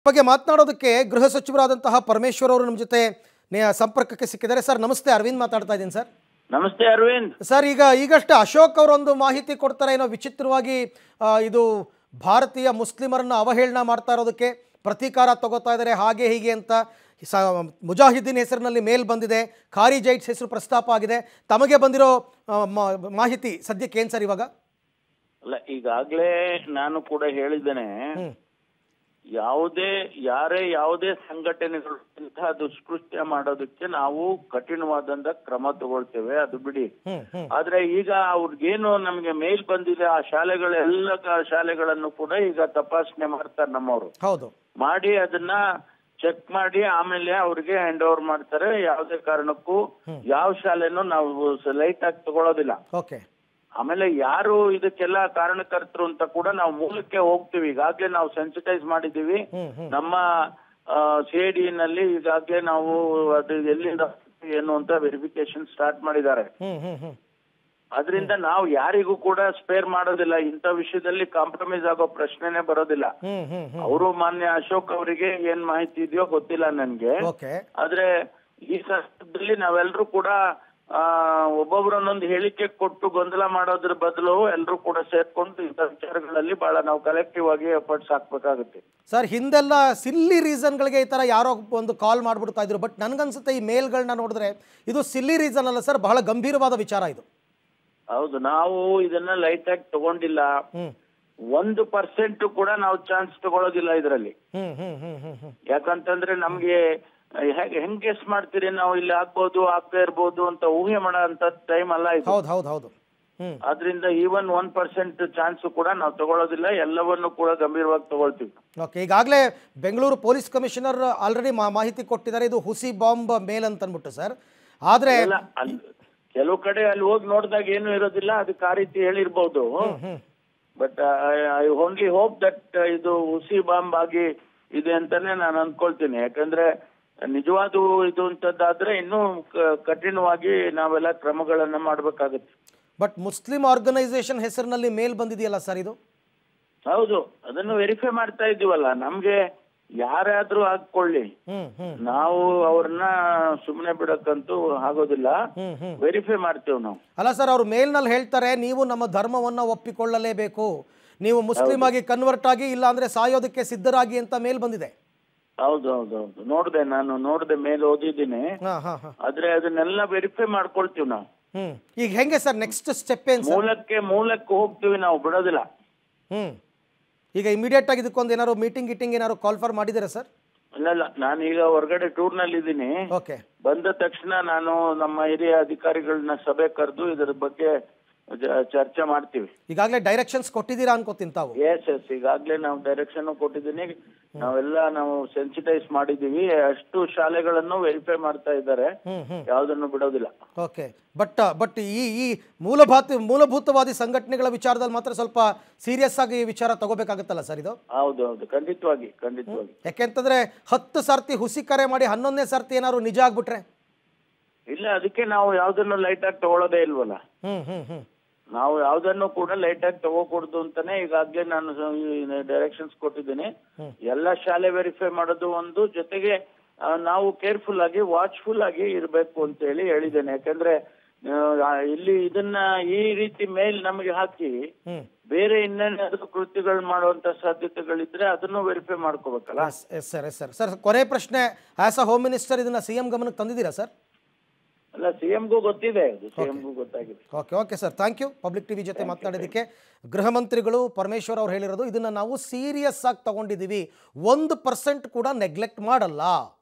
ಬಗ್ಗೆ ಮಾತನಾಡೋದಕ್ಕೆ ಗೃಹ ಸಚಿವರಾದಂತಹ ಪರಮೇಶ್ವರ್ ಅವರು ನಮ್ಮ ಜೊತೆ ನೇ- ಸಂಪರ್ಕಕ್ಕೆ ಸಿಕ್ಕಿದ್ದಾರೆ ಸರ್ ನಮಸ್ತೆ ಅರವಿಂದ್ ಮಾತಾಡ್ತಾ ಇದ್ದೀನಿ ಸರ್ ನಮಸ್ತೆ ಅರವಿಂದ್ ಸರ್ ಈಗ ಈಗಷ್ಟೇ ಅಶೋಕ್ ಅವರೊಂದು ಮಾಹಿತಿ ಕೊಡ್ತಾರೆ ಏನೋ ವಿಚಿತ್ರವಾಗಿ ಆ, ಇದು ಭಾರತೀಯ ಮುಸ್ಲಿಮರನ್ನು ಅವಹೇಳನ ಮಾಡ್ತಾ ಇರೋದಕ್ಕೆ ಪ್ರತೀಕಾರ ತಗೋತಾ ಇದ್ದಾರೆ ಹಾಗೆ ಹೀಗೆ ಅಂತ ಸ ಮುಜಾಹಿದ್ದೀನ್ ಹೆಸರಿನಲ್ಲಿ ಮೇಲ್ ಬಂದಿದೆ ಖಾರಿ ಜೈಟ್ಸ್ ಹೆಸರು ಪ್ರಸ್ತಾಪ ಆಗಿದೆ ತಮಗೆ ಬಂದಿರೋ ಆ, ಮಾ- ಮಾಹಿತಿ ಸದ್ಯಕ್ಕೆ ಏನು ಸರ್ ಇವಾಗ ಅಲ್ಲ ಈಗಾಗ್ಲೇ ನಾನು ಕೂಡ ಹೇಳಿದ್ದೇನೆ ಹ್ಮ್. ಯಾವುದೇ ಯಾರೇ ಯಾವುದೇ ಸಂಘಟನೆಗಳು ಇಂತಹ ದುಷ್ಕೃತ್ಯ ಮಾಡೋದಕ್ಕೆ ನಾವು ಕಠಿಣವಾದಂತ ಕ್ರಮ ತಗೊಳ್ತೇವೆ ಅದು ಬಿಡಿ ಹ್ಮ್ ಹ್ಮ್ ಆದ್ರೆ ಈಗ ಅವ್ರಿಗೇನು ನಮ್ಗೆ ಮೇಲ್ ಬಂದಿದೆ ಆ ಶಾಲೆಗಳ ಎಲ್ಲ ಕ- ಶಾಲೆಗಳನ್ನು ಕೂಡ ಈಗ ತಪಾಸಣೆ ಮಾಡ್ತಾರೆ ನಮ್ಮವರು ಹೌದು ಮಾಡಿ ಅದನ್ನ ಚೆಕ್ ಮಾಡಿ ಆಮೇಲೆ ಅವ್ರಿಗೆ ಹ್ಯಾಂಡ್ ಓವರ್ ಮಾಡ್ತಾರೆ ಯಾವುದೇ ಕಾರಣಕ್ಕೂ ಯಾವ ಶಾಲೆನೂ ನಾವು ಲೈಟ್ ಆಗಿ ತಗೊಳ್ಳೋದಿಲ್ಲ ಓಕೆ ಆಮೇಲೆ ಯಾರು ಇದಕ್ಕೆಲ್ಲ ಕಾರಣಕರ್ತರು ಅಂತ ಕೂಡ ನಾವು ಮೂಲಕ್ಕೆ ಹೋಗ್ತೀವಿ ಈಗಾಗ್ಲೇ ನಾವು ಸೆನ್ಸಿಟೈಸ್ ಮಾಡಿದೀವಿ ಹ್ಮ್ ಹ್ಮ್ ನಮ್ಮ ಸಿ ಡಿ ನಲ್ಲಿ ಈಗಾಗ್ಲೇ ನಾವು ಅದು ಎಲ್ಲಿಂದ ಏನು ಅಂತ ವೆರಿಫಿಕೇಶನ್ ಸ್ಟಾರ್ಟ್ ಮಾಡಿದ್ದಾರೆ ಹ್ಮ್ ಹ್ಮ್ ಹ್ಮ್ ಅದರಿಂದ ನಾವು ಯಾರಿಗೂ ಕೂಡ ಸ್ಪೇರ್ ಮಾಡೋದಿಲ್ಲ ಇಂಥ ವಿಷಯದಲ್ಲಿ ಕಾಂಪ್ರಮೈಸ್ ಆಗೋ ಪ್ರಶ್ನೆನೇ ಬರೋದಿಲ್ಲ ಹ್ಮ್ ಹ್ಮ್ ಹ್ಮ್ ಅವರು ಮಾನ್ಯ ಅಶೋಕ್ ಅವರಿಗೆ ಏನ್ ಮಾಹಿತಿ ಇದೆಯೋ ಗೊತ್ತಿಲ್ಲ ನನ್ಗೆ ಓಕೆ ಆದ್ರೆ ಈ ಸಂದರ್ಭದಲ್ಲಿ ನಾವೆಲ್ಲರೂ ಕೂಡ ಆ ಒಬ್ಬೊಬ್ಬರನ್ನೊಂದು ಹೇಳಿಕೆ ಕೊಟ್ಟು ಗೊಂದಲ ಮಾಡೋದ್ರ ಬದಲು ಎಲ್ಲರೂ ಕೂಡ ಸೇರ್ಕೊಂಡು ಇಂಥ ವಿಚಾರಗಳಲ್ಲಿ ಬಹಳ ನಾವು ಕಲೆಕ್ಟಿವ್ ಆಗಿ ಎಫರ್ಟ್ಸ್ ಹಾಕ್ಬೇಕಾಗುತ್ತೆ ಸರ್ ಹಿಂದೆಲ್ಲ ಸಿಲ್ಲಿ ರೀಸನ್ಗಳಿಗೆ ಈ ಥರ ಯಾರೋ ಒಂದು ಕಾಲ್ ಮಾಡ್ಬಿಡ್ತಾ ಇದ್ರು ಬಟ್ ನನಗನ್ಸುತ್ತೆ ಈ ಮೇಲ್ಗಳನ್ನ ನೋಡಿದ್ರೆ ಇದು ಸಿಲ್ಲಿ ರೀಸನ್ ಅಲ್ಲ ಸರ್ ಬಹಳ ಗಂಭೀರವಾದ ವಿಚಾರ ಇದು ಹೌದು ನಾವು ಇದನ್ನ ಲೈಟ್ ಆಗಿ ತಗೊಂಡಿಲ್ಲ ಹ್ಮ್ ಒಂದು ಪರ್ಸೆಂಟ್ ಕೂಡ ನಾವು ಚಾನ್ಸ್ ತಗೊಳ್ಳೋದಿಲ್ಲ ಇದರಲ್ಲಿ ಹ್ಮ್ ಹ್ಮ್ ಹ್ಮ್ ಹ್ಮ್ ಹ್ಮ್ ಯಾಕಂತಂದ್ರೆ ನಮ್ಗೆ ಹೆಂಗ್ ಹೆಂಗ್ ಗೆಸ್ ಮಾಡ್ತೀರಿ ನಾವು ಇಲ್ಲಿ ಆಗ್ಬೋದು ಆಗ್ತಾ ಇರ್ಬೋದು ಅಂತ ಊಹೆ ಮಾಡೋ ಅಂತ ಟೈಮ್ ಅಲ್ಲ ಇದು ಹೌದು ಹೌದು ಹೌದು ಹ್ಮ್ ಆದ್ರಿಂದ ಈವನ್ ಒನ್ ಪರ್ಸೆಂಟ್ ಚಾನ್ಸ್ ಕೂಡ ನಾವು ತಗೊಳ್ಳೋದಿಲ್ಲ ಎಲ್ಲವನ್ನು ಕೂಡ ಗಂಭೀರವಾಗಿ ತಗೊಳ್ತೀವಿ ಓಕೆ ಈಗಾಗಲೇ ಬೆಂಗಳೂರು ಪೊಲೀಸ್ ಕಮಿಷನರ್ ಆಲ್ರೆಡಿ ಮಾಹಿತಿ ಕೊಟ್ಟಿದ್ದಾರೆ ಇದು ಹುಸಿ ಬಾಂಬ್ ಮೇಲ್ ಅಂತ ಅಂದ್ಬಿಟ್ಟು ಸರ್ ಆದರೆ ಎಲ್ಲ ಅಲ್ಲಿ ಕೆಲವು ಕಡೆ ಅಲ್ಲಿ ಹೋಗಿ ನೋಡಿದಾಗ ಏನು ಇರೋದಿಲ್ಲ ಅದಕ್ಕೆ ಆ ರೀತಿ ಹೇಳಿರ್ಬೋದು hmm but I only hope that ಇದು ಹುಸಿ ಬಾಂಬ್ ಆಗಿ ಇದೆ ಅಂತಾನೆ ನಾನು ಅನ್ಕೊಳ್ತೀನಿ ಯಾಕಂದ್ರೆ ನಿಜವಾದ ಇದು ಅಂತದ್ದಾದ್ರೆ ಇನ್ನೂ ಕ- ಕಠಿಣವಾಗಿ ನಾವೆಲ್ಲ ಕ್ರಮಗಳನ್ನ ಮಾಡ್ಬೇಕಾಗುತ್ತೆ ಬಟ್ ಮುಸ್ಲಿಂ ಆರ್ಗನೈಸೇಷನ್ ಹೆಸರಿನಲ್ಲಿ ಮೇಲ್ ಬಂದಿದೆಯಲ್ಲ ಸರ್ ಇದು ಹೌದು ಅದನ್ನು ವೆರಿಫೈ ಮಾಡ್ತಾ ಇದೀವಲ್ಲ ನಮ್ಗೆ ಯಾರಾದ್ರೂ ಹಾಕೊಳ್ಳಿ ಹ್ಮ್ ಹ್ಮ್ ನಾವು ಅವ್ರನ್ನ ಸುಮ್ಮನೆ ಬಿಡಕ್ಕಂತೂ ಆಗೋದಿಲ್ಲ ಹ್ಮ್ ಹ್ಮ್ ವೆರಿಫೈ ಮಾಡ್ತೇವೆ ನಾವು ಅಲ್ಲ ಸರ್ ಅವರು ಮೇಲ್ನಲ್ಲಿ ಹೇಳ್ತಾರೆ ನೀವು ನಮ್ಮ ಧರ್ಮವನ್ನು ಒಪ್ಪಿಕೊಳ್ಳಲೇಬೇಕು ನೀವು ಮುಸ್ಲಿಂ ಆಗಿ ಕನ್ವರ್ಟ್ ಆಗಿ ಇಲ್ಲ ಅಂದ್ರೆ ಸಾಯೋದಕ್ಕೆ ಸಿದ್ಧರಾಗಿ ಅಂತ ಮೇಲ್ ಬಂದಿದೆ ಹೌದು ಹೌದು ಹೌದು ನೋಡ್ದೆ ನಾನು ನೋಡ್ದೆ ಮೇಲೆ ಓದಿದ್ದೀನಿ ಹಾ ಹಾ ಹಾ ಆದ್ರೆ ಅದನ್ನೆಲ್ಲ ವೆರಿಫೈ ಮಾಡ್ಕೊಳ್ತೀವಿ ನಾವು ಹ್ಮ್ ಈಗ ಹೆಂಗೆ ಸರ್ ನೆಕ್ಸ್ಟ್ ಸ್ಟೆಪ್ ಏನು ಸರ್ ಮೂಲಕ್ಕೆ ಮೂಲಕ್ಕೆ ಹೋಗ್ತೀವಿ ನಾವು ಬಿಡೋದಿಲ್ಲ ಹ್ಮ್ ಈಗ ಇಮಿಡಿಯೇಟ್ ಆಗಿ ಇದಕ್ಕೊಂದು ಏನಾದ್ರು ಮೀಟಿಂಗ್ ಗೀಟಿಂಗ್ ಏನಾದ್ರು ಕಾಲ್ ಫಾರ್ ಮಾಡಿದ್ದೀರಾ ಸರ್ ಇಲ್ಲ ಇಲ್ಲ ನಾನು ಈಗ ಹೊರಗಡೆ ಟೂರ್ ನಲ್ಲಿ ಇದ್ದೀನಿ ಓಕೆ ಬಂದ ತಕ್ಷಣ ನಾನು ನಮ್ಮ ಹಿರಿಯ ಅಧಿಕಾರಿಗಳನ್ನ ಸಭೆ ಕರೆದು ಇದರ ಬಗ್ಗೆ ಜ- ಚರ್ಚೆ ಮಾಡ್ತೀವಿ ಈಗಾಗಲೇ ಡೈರೆಕ್ಷನ್ಸ್ ಕೊಟ್ಟಿದ್ದೀರಾ ಅನ್ಕೋತೀನಿ ತಾವು ಎಸ್ ಎಸ್ ಈಗಾಗ್ಲೇ ನಾವು ಡೈರೆಕ್ಷನ್ ಕೊಟ್ಟಿದ್ದೀನಿ ನಾವೆಲ್ಲ ನಾವು ಸೆನ್ಸಿಟೈಸ್ ಮಾಡಿದೀವಿ ಅಷ್ಟು ಶಾಲೆಗಳನ್ನು ವೆರಿಫೈ ಮಾಡ್ತಾ ಇದ್ದಾರೆ ಹ್ಮ್ ಹ್ಮ್ ಯಾವ್ದನ್ನು ಬಿಡೋದಿಲ್ಲ ಓಕೆ ಬಟ್ ಬಟ್ ಈ ಈ ಮೂಲಭೂತ ಮೂಲಭೂತವಾದಿ ಸಂಘಟನೆಗಳ ವಿಚಾರದಲ್ಲಿ ಮಾತ್ರ ಸ್ವಲ್ಪ ಸೀರಿಯಸ್ ಆಗಿ ಈ ವಿಚಾರ ತಗೋಬೇಕಾಗುತ್ತಲ್ಲ ಸರ್ ಇದು ಹೌದು ಹೌದು ಖಂಡಿತವಾಗಿ ಖಂಡಿತವಾಗಿ ಯಾಕೆಂತಂದ್ರೆ ಹತ್ತು ಸರ್ತಿ ಹುಸಿ ಕರೆ ಮಾಡಿ ಹನ್ನೊಂದನೇ ಸರ್ತಿ ಏನಾದ್ರು ನಿಜ ಆಗ್ಬಿಟ್ರೆ ಇಲ್ಲ ಅದಕ್ಕೆ ನಾವು ಯಾವ್ದನ್ನು ಲೈಟ್ ಆಗಿ ತಗೊಳ್ಳೋದೇ ಇಲ್ವಲ್ಲ ಹ್ಮ್ ಹ್ಮ್ ಹ್ಮ್ ನಾವು ಯಾವ್ದನ್ನು ಕೂಡ ಲೈಟ್ ಆಗಿ ತಗೋಕೂಡ್ದು ಅಂತಾನೆ ಈಗಾಗ್ಲೇ ನಾನು ಡೈರೆಕ್ಷನ್ಸ್ ಕೊಟ್ಟಿದ್ದೀನಿ ಎಲ್ಲ ಶಾಲೆ ವೆರಿಫೈ ಮಾಡೋದು ಒಂದು ಜೊತೆಗೆ ಆ, ನಾವು ಕೇರ್ಫುಲ್ ಆಗಿ ವಾಚ್ಫುಲ್ ಆಗಿ ಇರಬೇಕು ಅಂತ ಹೇಳಿ ಹೇಳಿದ್ದೇನೆ ಯಾಕಂದ್ರೆ ಆ, ಇಲ್ಲಿ ಇದನ್ನ ಈ ರೀತಿ ಮೇಲ್ ನಮಗೆ ಹಾಕಿ ಹ್ಮ್ ಬೇರೆ ಇನ್ನೇನಾದ್ರೂ ಕೃತ್ಯಗಳು ಮಾಡುವಂತ ಸಾಧ್ಯತೆಗಳಿದ್ರೆ ಅದನ್ನು ವೆರಿಫೈ ಮಾಡ್ಕೋಬೇಕಲ್ಲ yes yes sir yes sir sir ಕೊನೆ ಪ್ರಶ್ನೆ ಆಸ್ ಅ ಹೋಮ್ ಮಿನಿಸ್ಟರ್ ಇದನ್ನ ಸಿ ಎಂ ಗಮನಕ್ಕೆ ತಂದಿದ್ದೀರಾ ಸರ್ ಅಲ್ಲ ಸಿಎಂಗೂ ಗೊತ್ತಿದೆ ಅದು ಸಿಎಂಗೂ ಗೊತ್ತಾಗಿದೆ okay okay sir thank you public TV ಜೊತೆ ಮಾತನಾಡಿದ್ದಕ್ಕೆ ಗೃಹ ಮಂತ್ರಿಗಳು ಪರಮೇಶ್ವರ್ ಅವ್ರು ಹೇಳಿರೋದು ಇದನ್ನು ನಾವು ಸೀರಿಯಸ್ ಆಗಿ ತಗೊಂಡಿದ್ದೀವಿ ಒಂದು ಪರ್ಸೆಂಟ್ ಕೂಡ ನೆಗ್ಲೆಕ್ಟ್ ಮಾಡಲ್ಲ